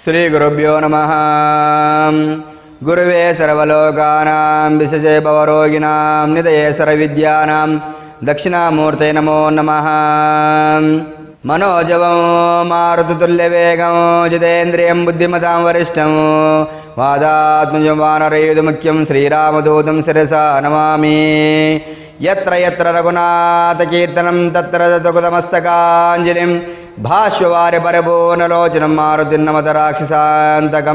శ్రీగురుభ్యో నమ గురువే సర్వలోకానాం విశజే భవరోగిణాం నిదయే సర్వవిద్యానాం దక్షిణామూర్తే నమో నమ మనోజవం మారుతుల్యవేగం జితేంద్రియం బుద్ధిమతాం వరిష్టం వాదాత్మజం వానరయుధ ముఖ్యం శ్రీరామదూతం శిరసా నమామి యత్ర యత్ర రఘునాథకీర్తనం తత్ర తకుతమస్తకాంజలిం భాష్యవారి పరిపూర్ణలోచనం మారుతిన్నమత రాక్షసాంతకం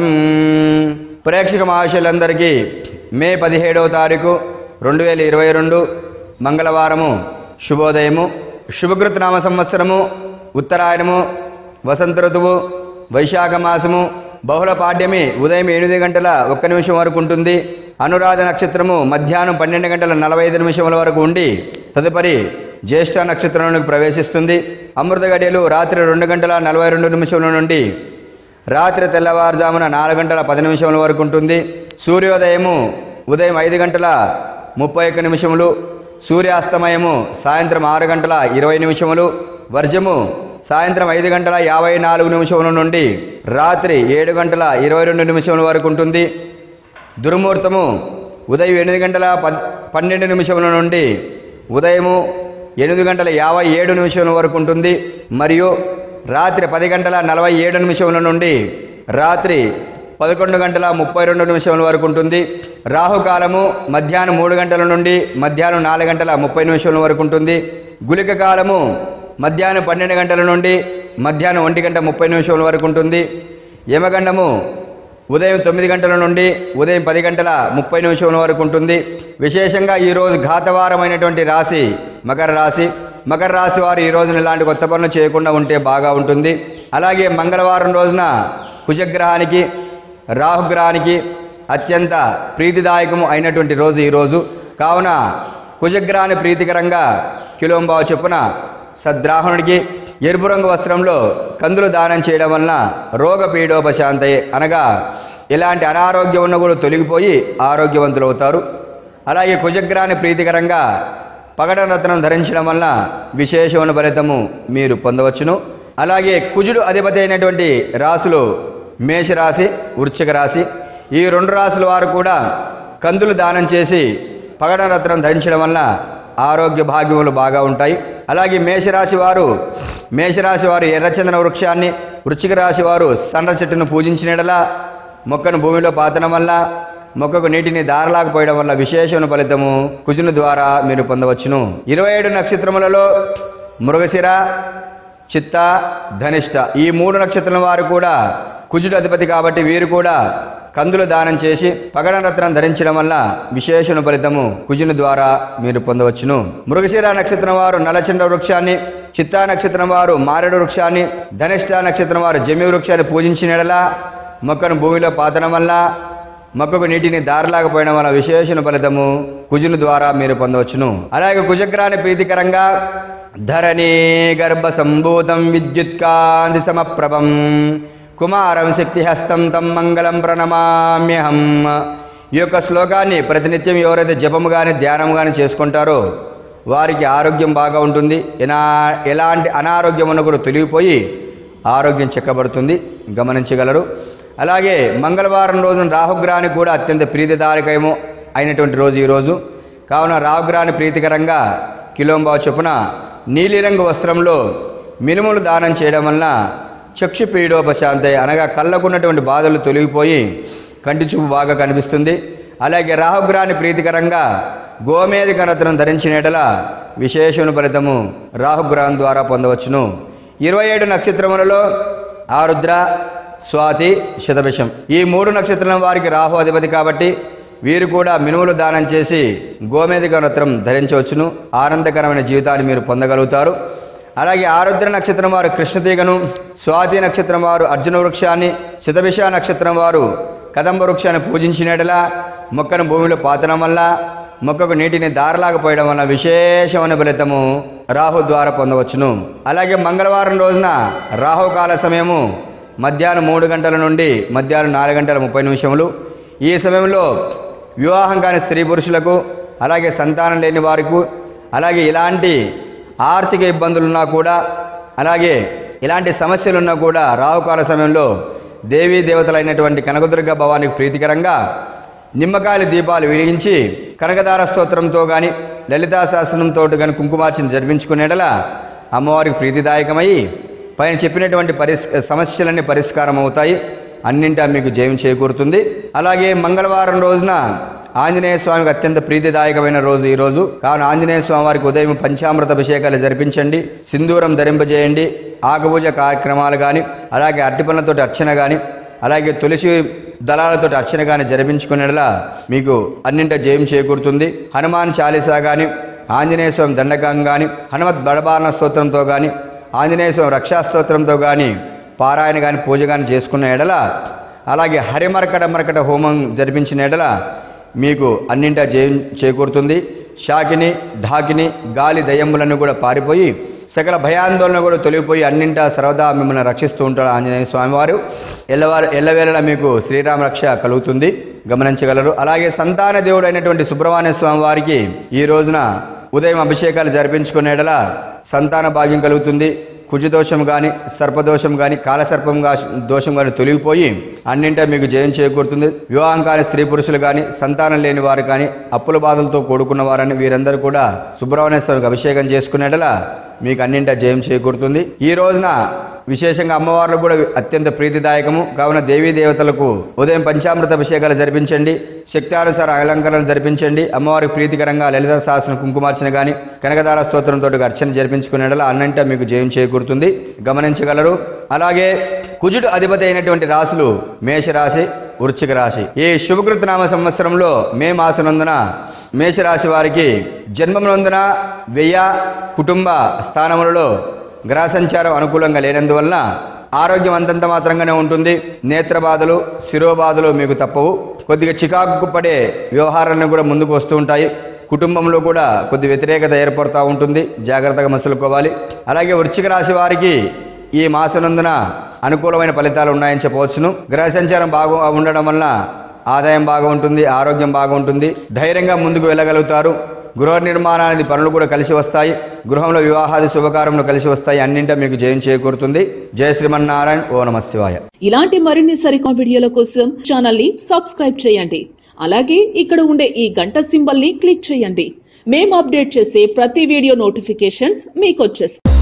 ప్రేక్షక మహాశయులందరికీ మే పదిహేడవ తారీఖు రెండు వేల ఇరవై రెండు మంగళవారము శుభోదయము శుభకృతనామ సంవత్సరము ఉత్తరాయణము వసంత ఋతువు వైశాఖ మాసము బహుళ పాడ్యమి ఉదయం ఎనిమిది గంటల ఒక్క నిమిషం వరకు ఉంటుంది అనురాధ నక్షత్రము మధ్యాహ్నం పన్నెండు గంటల నలభై ఐదు నిమిషముల వరకు ఉండి తదుపరి జ్యేష్ఠ నక్షత్రంలోకి ప్రవేశిస్తుంది అమృత గడియలు రాత్రి రెండు గంటల నలభై రెండు నిమిషముల నుండి రాత్రి తెల్లవారుజామున నాలుగు గంటల పది నిమిషముల వరకు ఉంటుంది సూర్యోదయము ఉదయం ఐదు గంటల ముప్పై ఒక్క నిమిషములు సూర్యాస్తమయము సాయంత్రం ఆరు గంటల ఇరవై నిమిషములు వర్జము సాయంత్రం ఐదు గంటల యాభై నాలుగు నిమిషముల నుండి రాత్రి ఏడు గంటల ఇరవై రెండు నిమిషముల వరకు ఉంటుంది దుర్ముహూర్తము ఉదయం ఎనిమిది గంటల పద్ పన్నెండు నిమిషముల నుండి ఉదయము ఎనిమిది గంటల యాభై ఏడు నిమిషముల వరకు ఉంటుంది మరియు రాత్రి పది గంటల నలభై ఏడు నిమిషముల నుండి రాత్రి పదకొండు గంటల ముప్పై రెండు నిమిషముల వరకు ఉంటుంది రాహుకాలము మధ్యాహ్నం మూడు గంటల నుండి మధ్యాహ్నం నాలుగు గంటల ముప్పై నిమిషముల వరకు ఉంటుంది గుళిక కాలము మధ్యాహ్నం పన్నెండు గంటల నుండి మధ్యాహ్నం ఒంటి గంట ముప్పై నిమిషముల వరకు ఉంటుంది యమగండము ఉదయం తొమ్మిది గంటల నుండి ఉదయం పది గంటల ముప్పై నిమిషముల వరకు ఉంటుంది విశేషంగా ఈరోజు ఘాతవారమైనటువంటి రాశి మకర రాశి మకర రాశి వారు ఈ రోజున ఇలాంటి కొత్త పనులు చేయకుండా ఉంటే బాగా ఉంటుంది అలాగే మంగళవారం రోజున కుజగ్రహానికి రాహుగ్రహానికి అత్యంత ప్రీతిదాయకము అయినటువంటి రోజు ఈరోజు కావున కుజగ్రహాన్ని ప్రీతికరంగా కిలోంబావు చొప్పున సద్రాహునుడికి ఎరుపు రంగు వస్త్రంలో కందులు దానం చేయడం వలన రోగ పీడోపశాంతయే అనగా ఇలాంటి అనారోగ్యం ఉన్న కూడా తొలగిపోయి ఆరోగ్యవంతులు అవుతారు అలాగే కుజగ్రహాన్ని ప్రీతికరంగా పగడరత్నం ధరించడం వలన విశేషమైన ఫలితము మీరు పొందవచ్చును అలాగే కుజుడు అధిపతి అయినటువంటి రాశులు మేషరాశి వృశ్చిక రాశి ఈ రెండు రాశుల వారు కూడా కందులు దానం చేసి పగడరత్నం ధరించడం వలన ఆరోగ్య భాగ్యములు బాగా ఉంటాయి అలాగే మేషరాశి వారు మేషరాశి వారు ఎర్రచందన వృక్షాన్ని వృశ్చిక రాశి వారు సన్న చెట్టును పూజించినడలా మొక్కను భూమిలో పాతడం వల్ల మొక్కకు నీటిని దారలాకపోయడం వల్ల విశేషమైన ఫలితము కుజుని ద్వారా మీరు పొందవచ్చును ఇరవై ఏడు నక్షత్రములలో మృగశిర చిత్త ధనిష్ట ఈ మూడు నక్షత్రం వారు కూడా కుజుడు అధిపతి కాబట్టి వీరు కూడా కందులు దానం చేసి పగడరత్నం ధరించడం వల్ల విశేషణ ఫలితము కుజుని ద్వారా మీరు పొందవచ్చును మృగశిర నక్షత్రం వారు నలచండ వృక్షాన్ని చిత్తా నక్షత్రం వారు మారేడు వృక్షాన్ని ధనిష్ట నక్షత్రం వారు జమి వృక్షాన్ని పూజించినడలా మొక్కను భూమిలో పాతడం వల్ల మొక్కకు నీటిని దారలాకపోయడం వల్ల విశేషణ ఫలితము కుజుని ద్వారా మీరు పొందవచ్చును అలాగే కుజగ్రాన్ని ప్రీతికరంగా ధరణి గర్భ సంభూతం విద్యుత్కాంతి సమప్రభం కుమారం శక్తిహస్తం తం మంగళం ప్రణమామ్యహం ఈ యొక్క శ్లోకాన్ని ప్రతినిత్యం ఎవరైతే జపము కానీ ధ్యానం కానీ చేసుకుంటారో వారికి ఆరోగ్యం బాగా ఉంటుంది ఎలా ఎలాంటి అనారోగ్యం ఉన్న కూడా తొలగిపోయి ఆరోగ్యం చెక్కబడుతుంది గమనించగలరు అలాగే మంగళవారం రోజున రాహుగ్రహానికి కూడా అత్యంత ప్రీతిదాయకమో అయినటువంటి రోజు ఈరోజు కావున రాహుగ్రహాన్ని ప్రీతికరంగా కిలోంబావు చొప్పున నీలిరంగు వస్త్రంలో మినుములు దానం చేయడం వలన చక్షు పీడోపశాంతి అనగా కళ్ళకున్నటువంటి బాధలు తొలగిపోయి కంటి చూపు బాగా కనిపిస్తుంది అలాగే రాహుగ్రహాన్ని ప్రీతికరంగా గోమేధిక రత్నం ధరించిన ఎడల విశేషణ ఫలితము రాహుగ్రహం ద్వారా పొందవచ్చును ఇరవై ఏడు నక్షత్రములలో ఆరుద్ర స్వాతి శతభిషం ఈ మూడు నక్షత్రం వారికి రాహు అధిపతి కాబట్టి వీరు కూడా మినుములు దానం చేసి గోమేధిక రత్నం ధరించవచ్చును ఆనందకరమైన జీవితాన్ని మీరు పొందగలుగుతారు అలాగే ఆరుద్ర నక్షత్రం వారు కృష్ణతీగను స్వాతి నక్షత్రం వారు అర్జున వృక్షాన్ని శతభిష నక్షత్రం వారు కదంబ వృక్షాన్ని పూజించినట్లా మొక్కను భూమిలో పాతడం వల్ల మొక్కకు నీటిని దారలాగపోయడం వల్ల విశేషమైన ఫలితము రాహు ద్వారా పొందవచ్చును అలాగే మంగళవారం రోజున రాహుకాల సమయము మధ్యాహ్నం మూడు గంటల నుండి మధ్యాహ్నం నాలుగు గంటల ముప్పై నిమిషములు ఈ సమయంలో వివాహం కాని స్త్రీ పురుషులకు అలాగే సంతానం లేని వారికి అలాగే ఇలాంటి ఆర్థిక ఇబ్బందులున్నా కూడా అలాగే ఇలాంటి సమస్యలున్నా కూడా రాహుకాల సమయంలో దేవీ దేవతలైనటువంటి కనకదుర్గ భవానికి ప్రీతికరంగా నిమ్మకాయల దీపాలు వెలిగించి కనకదార స్తోత్రంతో గాని లలితా శాసనంతో గాని కుంకుమార్చన జరిపించుకునేటల అమ్మవారికి ప్రీతిదాయకమై పైన చెప్పినటువంటి పరిస్ సమస్యలన్నీ పరిష్కారం అవుతాయి అన్నింటా మీకు జయం చేకూరుతుంది అలాగే మంగళవారం రోజున ఆంజనేయ స్వామికి అత్యంత ప్రీతిదాయకమైన రోజు ఈ రోజు కావున ఆంజనేయ స్వామి వారికి ఉదయం పంచామృత అభిషేకాలు జరిపించండి సింధూరం ధరింపజేయండి ఆకుపూజ కార్యక్రమాలు కానీ అలాగే అరటిపళ్ళతోటి అర్చన కానీ అలాగే తులసి దళాలతో అర్చన కానీ జరిపించుకునేలా మీకు అన్నింట జయం చేకూరుతుంది హనుమాన్ చాలీసా కానీ ఆంజనేయ స్వామి దండకం కానీ హనుమత్ బడబారణ స్తోత్రంతో కానీ ఆంజనేయ స్వామి రక్షా స్తోత్రంతో కానీ పారాయణ కానీ పూజ కానీ చేసుకున్న ఎడల అలాగే హరిమరకట మరకట హోమం జరిపించిన ఎడల మీకు అన్నింటా జయం చేకూరుతుంది షాకిని ఢాకిని గాలి దయ్యములను కూడా పారిపోయి సకల భయాందోళన కూడా తొలగిపోయి అన్నింటా సర్వదా మిమ్మల్ని రక్షిస్తూ ఉంటాడు ఆంజనేయ స్వామివారు ఎల్లవారు ఎల్లవేళలా మీకు శ్రీరామ రక్ష కలుగుతుంది గమనించగలరు అలాగే సంతాన దేవుడు అయినటువంటి సుబ్రహ్మణ్య స్వామి వారికి ఈ రోజున ఉదయం అభిషేకాలు జరిపించుకునేటల సంతాన భాగ్యం కలుగుతుంది కుజదోషం కానీ సర్పదోషం కానీ కాలసర్పం గా దోషం కానీ తొలగిపోయి అన్నింటా మీకు జయం చేకూరుతుంది వివాహం కాని స్త్రీ పురుషులు కానీ సంతానం లేని వారు కానీ అప్పుల బాధలతో కూడుకున్న వారని వీరందరూ కూడా సుబ్రహ్మణ్య స్వామికి అభిషేకం చేసుకునేటలా మీకు అన్నింటా జయం చేకూరుతుంది ఈ రోజున విశేషంగా అమ్మవార్లు కూడా అత్యంత ప్రీతిదాయకము కావున దేవీ దేవతలకు ఉదయం పంచామృత అభిషేకాలు జరిపించండి శక్తానుసార అలంకరణ జరిపించండి అమ్మవారికి ప్రీతికరంగా లలిత శాసన కుంకుమార్చన కానీ కనకదార స్తోత్రంతో అర్చన జరిపించుకునేలా అన్నంటే మీకు జయం చేకూరుతుంది గమనించగలరు అలాగే కుజుడు అధిపతి అయినటువంటి రాశులు మేషరాశి వృశ్చిక రాశి ఈ శుభకృత నామ సంవత్సరంలో మే మాసనందున మేషరాశి వారికి జన్మమునందున వ్యయ కుటుంబ స్థానములలో గ్రహ సంచారం అనుకూలంగా లేనందువలన ఆరోగ్యం అంతంత మాత్రంగానే ఉంటుంది నేత్ర బాధలు శిరోబాధలు మీకు తప్పవు కొద్దిగా చికాకు పడే వ్యవహారాలను కూడా ముందుకు వస్తూ ఉంటాయి కుటుంబంలో కూడా కొద్ది వ్యతిరేకత ఏర్పడుతూ ఉంటుంది జాగ్రత్తగా మసులుకోవాలి అలాగే వృశ్చిక రాశి వారికి ఈ మాసనందున అనుకూలమైన ఫలితాలు ఉన్నాయని చెప్పవచ్చును గ్రహ సంచారం బాగా ఉండడం వలన ఆదాయం బాగా ఉంటుంది ఆరోగ్యం బాగా ఉంటుంది ధైర్యంగా ముందుకు వెళ్ళగలుగుతారు గృహ నిర్మాణానికి పనులు కూడా కలిసి వస్తాయి గృహంలో వివాహాది శుభకార్యములు కలిసి వస్తాయి అన్నింటా మీకు జయం చేకూరుతుంది జయ శ్రీమన్నారాయణ ఓ నమ శివాయ ఇలాంటి మరిన్ని సరికొత్త వీడియోల కోసం ఛానల్ ని సబ్స్క్రైబ్ చేయండి అలాగే ఇక్కడ ఉండే ఈ గంట సింబల్ ని క్లిక్ చేయండి మేము అప్డేట్ చేసే ప్రతి వీడియో నోటిఫికేషన్స్ మీకు వచ్చేస్తాయి